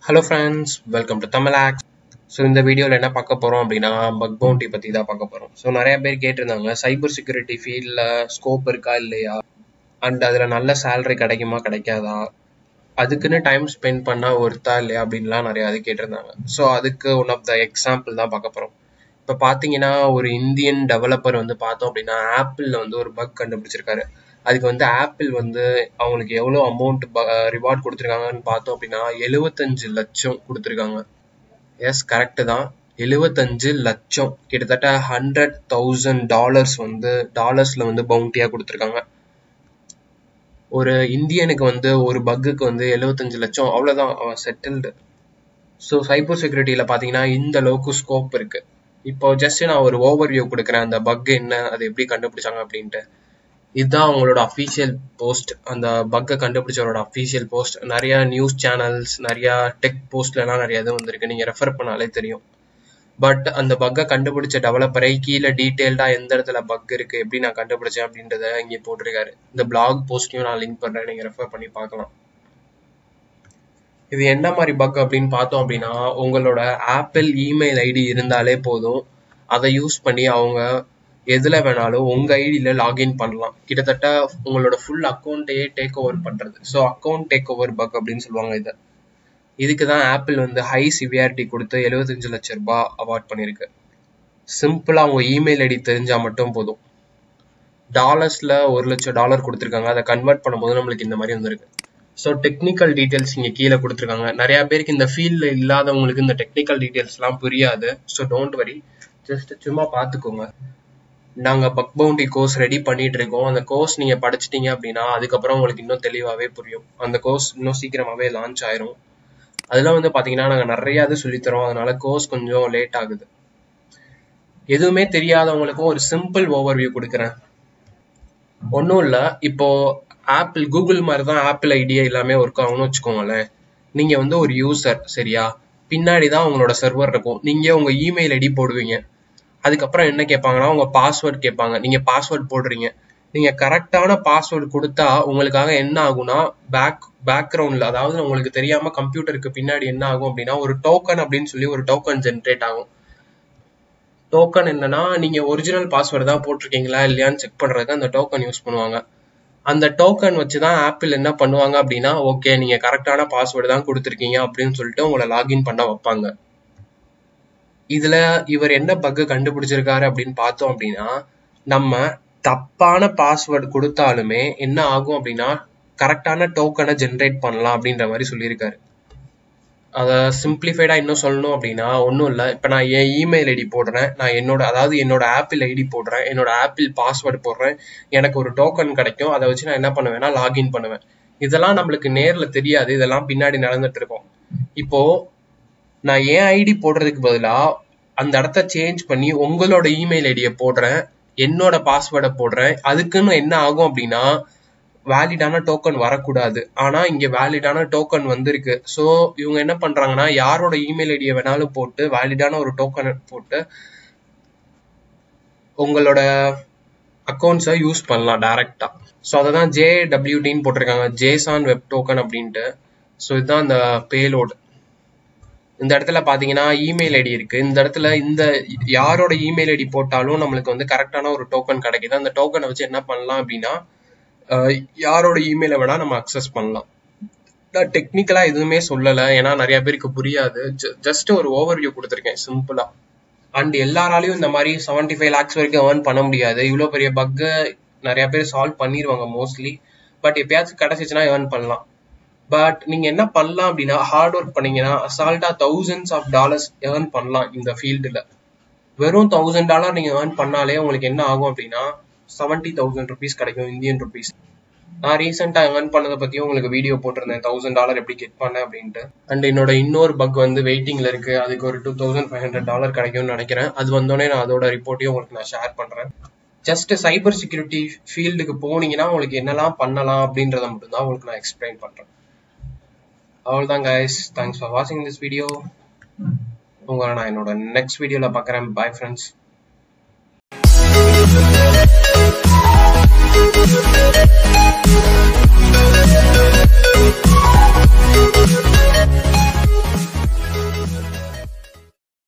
hello friends welcome to தமிழாக்ஸ் so இந்த வீடியோவில் என்ன பார்க்க போகிறோம் அப்படின்னா பக் பவுண்டி பற்றி தான் பார்க்க போகிறோம் ஸோ நிறைய பேர் கேட்டிருந்தாங்க சைபர் செக்யூரிட்டி ஃபீல்டில் ஸ்கோப் இருக்கா இல்லையா அண்ட் அதில் நல்ல சேலரி கிடைக்குமா கிடைக்காதா அதுக்குன்னு டைம் ஸ்பெண்ட் பண்ணால் ஒருத்தா இல்லையா அப்படின்லாம் நிறைய அது கேட்டிருந்தாங்க ஸோ அதுக்கு ஒன் ஆஃப் த எக்ஸாம்பிள் தான் பார்க்க போகிறோம் இப்போ பார்த்தீங்கன்னா ஒரு இந்தியன் டெவலப்பர் வந்து பார்த்தோம் அப்படின்னா ஆப்பிளில் வந்து ஒரு பக் கண்டுபிடிச்சிருக்காரு அதுக்கு வந்து ஆப்பிள் வந்து அவங்களுக்கு எவ்வளோ அமௌண்ட் ரிவார்ட் கொடுத்துருக்காங்கன்னு பார்த்தோம் அப்படின்னா எழுபத்தஞ்சு லட்சம் கொடுத்துருக்காங்க எஸ் கரெக்டு தான் எழுபத்தஞ்சு லட்சம் கிட்டத்தட்ட ஹண்ட்ரட் தௌசண்ட் டாலர்ஸ் வந்து டாலர்ஸில் வந்து பவுண்டியாக கொடுத்துருக்காங்க ஒரு இந்தியனுக்கு வந்து ஒரு பக்குக்கு வந்து எழுபத்தஞ்சு லட்சம் அவ்வளோதான் அவன் செட்டில்டு ஸோ சைபர் செக்யூரிட்டியில் பார்த்தீங்கன்னா இந்த அளவுக்கு ஸ்கோப் இருக்குது இப்போ ஜஸ்ட் நான் ஒரு ஓவர் வியூ கொடுக்குறேன் அந்த பக் என்ன அது எப்படி கண்டுபிடிச்சாங்க அப்படின்ட்டு இதுதான் அவங்களோட அஃபீஷியல் போஸ்ட் அந்த பக்கை கண்டுபிடிச்சவரோட அஃபீஷியல் போஸ்ட் நிறைய நியூஸ் சேனல்ஸ் நிறைய டெக் போஸ்ட்லலாம் நிறைய இது வந்திருக்கு நீங்கள் ரெஃபர் பண்ணாலே தெரியும் பட் அந்த பக்கை கண்டுபிடிச்ச டெவலப்பரை கீழே டீட்டெயில்டாக எந்த இடத்துல பக் இருக்குது எப்படி நான் கண்டுபிடிச்சேன் அப்படின்றத இங்கே போட்டிருக்காரு இந்த பிளாக் போஸ்ட்டையும் நான் லிங்க் பண்ணுறேன் நீங்கள் ரெஃபர் பண்ணி பார்க்கலாம் இது என்ன மாதிரி பக் அப்படின்னு பார்த்தோம் அப்படின்னா உங்களோட ஆப்பிள் இமெயில் ஐடி இருந்தாலே போதும் அதை யூஸ் பண்ணி அவங்க எதில் வேணாலும் உங்கள் ஐடியில் லாகின் பண்ணலாம் கிட்டத்தட்ட உங்களோட ஃபுல் அக்கௌண்ட்டையே டேக் ஓவர் பண்ணுறது so account take over bug அப்படின்னு சொல்லுவாங்க இதை இதுக்கு தான் ஆப்பிள் வந்து ஹை சிவியாரிட்டி கொடுத்து எழுபத்தஞ்சு லட்ச ரூபாய் அவார்ட் பண்ணியிருக்கு சிம்பிளாக அவங்க இமெயில் ஐடி தெரிஞ்சால் மட்டும் போதும் டாலர்ஸில் ஒரு லட்சம் டாலர் கொடுத்துருக்காங்க அதை கன்வெர்ட் பண்ணும்போது நம்மளுக்கு இந்த மாதிரி வந்திருக்கு ஸோ டெக்னிக்கல் டீட்டெயில்ஸ் இங்கே கீழே கொடுத்துருக்காங்க நிறையா பேருக்கு இந்த ஃபீல்டில் இல்லாதவங்களுக்கு இந்த டெக்னிக்கல் டீட்டெயில்ஸ்லாம் புரியாது ஸோ டோன்ட் வரி ஜஸ்ட் சும்மா பார்த்துக்கோங்க நாங்கள் பக் பவுண்டி கோர்ஸ் ரெடி பண்ணிட்டு இருக்கோம் அந்த கோர்ஸ் நீங்கள் படிச்சிட்டீங்க அப்படின்னா அதுக்கப்புறம் உங்களுக்கு இன்னும் தெளிவாகவே புரியும் அந்த கோர்ஸ் இன்னும் சீக்கிரமாகவே லான்ச் ஆயிரும் அதெல்லாம் வந்து பார்த்தீங்கன்னா நாங்கள் நிறையா இது சொல்லித்தரோம் அதனால கோர்ஸ் கொஞ்சம் லேட் ஆகுது எதுவுமே தெரியாதவங்களுக்கும் ஒரு சிம்பிள் ஓவர் வியூ கொடுக்குறேன் ஒன்றும் இல்லை இப்போ ஆப்பிள் கூகுள் மாதிரி தான் ஆப்பிள் ஐடியா எல்லாமே ஒர்க் ஆகும்னு வச்சுக்கோங்களேன் நீங்கள் வந்து ஒரு யூசர் சரியா பின்னாடி தான் உங்களோட சர்வர் இருக்கும் நீங்கள் உங்கள் இமெயில் ஐடி போடுவீங்க அதுக்கப்புறம் என்ன கேட்பாங்கன்னா உங்க பாஸ்வேர்ட் கேட்பாங்க நீங்க பாஸ்வேர்ட் போடுறீங்க நீங்க கரெக்டான பாஸ்வேர்டு கொடுத்தா உங்களுக்காக என்ன ஆகும்னா பேக் பேக்ரவுண்ட்ல அதாவது உங்களுக்கு தெரியாம கம்ப்யூட்டருக்கு பின்னாடி என்ன ஆகும் அப்படின்னா ஒரு டோக்கன் அப்படின்னு சொல்லி ஒரு டோக்கன் ஜென்ரேட் ஆகும் டோக்கன் என்னன்னா நீங்க ஒரிஜினல் பாஸ்வேர்டு தான் போட்டிருக்கீங்களா இல்லையான்னு செக் பண்றதுக்கு அந்த டோக்கன் யூஸ் பண்ணுவாங்க அந்த டோக்கன் வச்சு தான் ஆப்பிள் என்ன பண்ணுவாங்க அப்படின்னா ஓகே நீங்க கரெக்டான பாஸ்வேர்டு தான் கொடுத்துருக்கீங்க அப்படின்னு சொல்லிட்டு உங்களை லாகின் பண்ண வைப்பாங்க இதுல இவர் என்ன பக்கு கண்டுபிடிச்சிருக்காரு அப்படின்னு பார்த்தோம் அப்படின்னா நம்ம தப்பான பாஸ்வேர்டு கொடுத்தாலுமே என்ன ஆகும் அப்படின்னா கரெக்டான டோக்கனை ஜென்ரேட் பண்ணலாம் அப்படின்ற மாதிரி சொல்லியிருக்காரு அதை சிம்பிளிஃபைடா இன்னும் சொல்லணும் அப்படின்னா ஒன்றும் இல்லை இப்போ நான் என் இமெயில் ஐடி போடுறேன் நான் என்னோட அதாவது என்னோட ஆப்பிள் ஐடி போடுறேன் என்னோட ஆப்பிள் பாஸ்வேர்டு போடுறேன் எனக்கு ஒரு டோக்கன் கிடைக்கும் அதை வச்சு நான் என்ன பண்ணுவேன்னா லாகின் பண்ணுவேன் இதெல்லாம் நம்மளுக்கு நேரில் தெரியாது இதெல்லாம் பின்னாடி நடந்துட்டு இருக்கோம் இப்போ நான் என் ஐடி போடுறதுக்கு பதிலாக அந்த இடத்த சேஞ்ச் பண்ணி உங்களோட இமெயில் ஐடியை போடுறேன் என்னோட பாஸ்வேர்டை போடுறேன் அதுக்குன்னு என்ன ஆகும் அப்படின்னா வேலிடான டோக்கன் வரக்கூடாது ஆனா இங்க வேலிடான டோக்கன் வந்திருக்கு ஸோ இவங்க என்ன பண்றாங்கன்னா யாரோட இமெயில் ஐடியை வேணாலும் போட்டு வேலிடான ஒரு டோக்கன் போட்டு உங்களோட அக்கௌண்ட்ஸை யூஸ் பண்ணலாம் டைரக்டா ஸோ அதை தான் ஜே டபிள்யூடின்னு போட்டிருக்காங்க ஜேசான் வெப் டோக்கன் அப்படின்ட்டு ஸோ இதுதான் அந்த பேலோடு இந்த இடத்துல பாத்தீங்கன்னா இமெயில் ஐடி இருக்கு இந்த இடத்துல இந்த யாரோட இமெயில் ஐடி போட்டாலும் நம்மளுக்கு வந்து கரெக்டான ஒரு டோக்கன் கிடைக்குது அந்த டோக்கனை வச்சு என்ன பண்ணலாம் அப்படின்னா யாரோட இமெயிலை வேணா நம்ம அக்சஸ் பண்ணலாம் நான் டெக்னிக்கலா எதுவுமே சொல்லலை ஏன்னா நிறைய பேருக்கு புரியாது ஜஸ்ட் ஒரு ஓவர் வியூ கொடுத்துருக்கேன் சிம்பிளா அண்ட் எல்லாராலையும் இந்த மாதிரி செவன்டி ஃபைவ் லேக்ஸ் வரைக்கும் ஏர்ன் பண்ண முடியாது இவ்வளோ பெரிய பக்கு நிறைய பேர் சால்வ் பண்ணிடுவாங்க மோஸ்ட்லி பட் எப்பயாச்சும் கிடைச்சிச்சுன்னா ஏர்ன் பண்ணலாம் பட் நீங்க என்ன பண்ணலாம் அப்படின்னா ஹார்ட் ஒர்க் பண்ணீங்கன்னா அசால்ட்டா தௌசண்ட்ஸ் ஆஃப் டாலர்ஸ் ஏர்ன் பண்ணலாம் இந்த ஃபீல்டுல வெறும் தௌசண்ட் டாலர் நீங்க ஏர்ன் பண்ணாலே உங்களுக்கு என்ன ஆகும் அப்படின்னா செவன்டி தௌசண்ட் ருபீஸ் கிடைக்கும் இந்தியன் ருபீஸ் நான் ரீசெண்டா ஏர்ன் பண்ணதை பத்தியும் உங்களுக்கு வீடியோ போட்டிருந்தேன் தௌசண்ட் டாலர் எப்படி கெட் பண்ணேன் அப்படின்ட்டு அண்ட் என்னோட இன்னொரு பக் வந்து வெயிட்டிங்ல இருக்கு அதுக்கு ஒரு two thousand five hundred dollar கிடைக்கும்னு நினைக்கிறேன் அது வந்தோடனே நான் அதோட ரிப்போர்ட்டையும் உங்களுக்கு நான் ஷேர் பண்றேன் ஜஸ்ட் சைபர் செக்யூரிட்டி ஃபீல்டுக்கு போனீங்கன்னா உங்களுக்கு என்னெல்லாம் பண்ணலாம் அப்படின்றத மட்டும் தான் உங்களுக்கு நான் எக்ஸ்பிளைன் பண்றேன் அவ்வளோதான் கைஸ் தேங்க்ஸ் ஃபார் வாட்சிங் திஸ் வீடியோ உங்களை நான் என்னோட நெக்ஸ்ட் வீடியோவில் பார்க்குறேன் பாய் ஃப்ரெண்ட்ஸ்